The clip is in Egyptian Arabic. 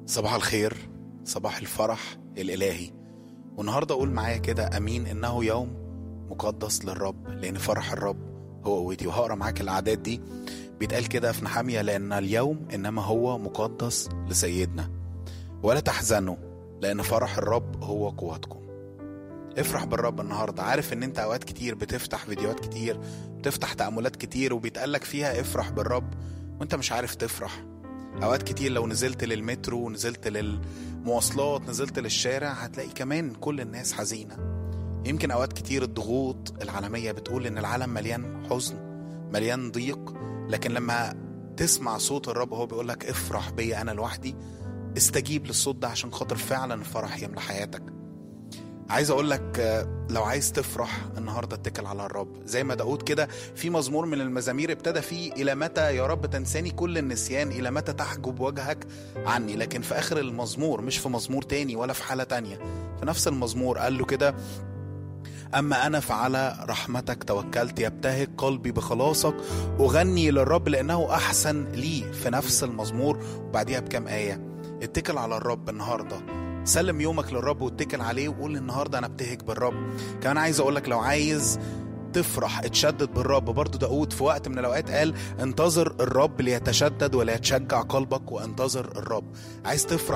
صباح الخير صباح الفرح الإلهي والنهاردة أقول معايا كده أمين إنه يوم مقدس للرب لأن فرح الرب هو قوتي وهقرا معاك الأعداد دي بيتقال كده في نحامية لأن اليوم إنما هو مقدس لسيدنا ولا تحزنوا لأن فرح الرب هو قوتكم افرح بالرب النهارده عارف ان انت اوقات كتير بتفتح فيديوهات كتير بتفتح تأملات كتير وبيتقالك فيها افرح بالرب وانت مش عارف تفرح اوقات كتير لو نزلت للمترو ونزلت للمواصلات نزلت للشارع هتلاقي كمان كل الناس حزينه يمكن اوقات كتير الضغوط العالميه بتقول ان العالم مليان حزن مليان ضيق لكن لما تسمع صوت الرب هو بيقول لك افرح بيا انا لوحدي استجيب للصوت ده عشان خاطر فعلا الفرح يملى حياتك عايز اقول لك آه، لو عايز تفرح النهارده اتكل على الرب زي ما داود كده في مزمور من المزامير ابتدى فيه الى متى يا رب تنساني كل النسيان الى متى تحجب وجهك عني لكن في اخر المزمور مش في مزمور تاني ولا في حاله تانية في نفس المزمور قال له كده أما أنا فعلى رحمتك توكلت يبتهج قلبي بخلاصك أغني للرب لأنه أحسن لي في نفس المزمور وبعديها بكام آية اتكل على الرب النهاردة سلم يومك للرب واتكل عليه وقول النهاردة أنا ابتهج بالرب كمان عايز أقولك لو عايز تفرح اتشدد بالرب برضو داود في وقت من الأوقات قال انتظر الرب ليتشدد ولا يتشجع قلبك وانتظر الرب عايز تفرح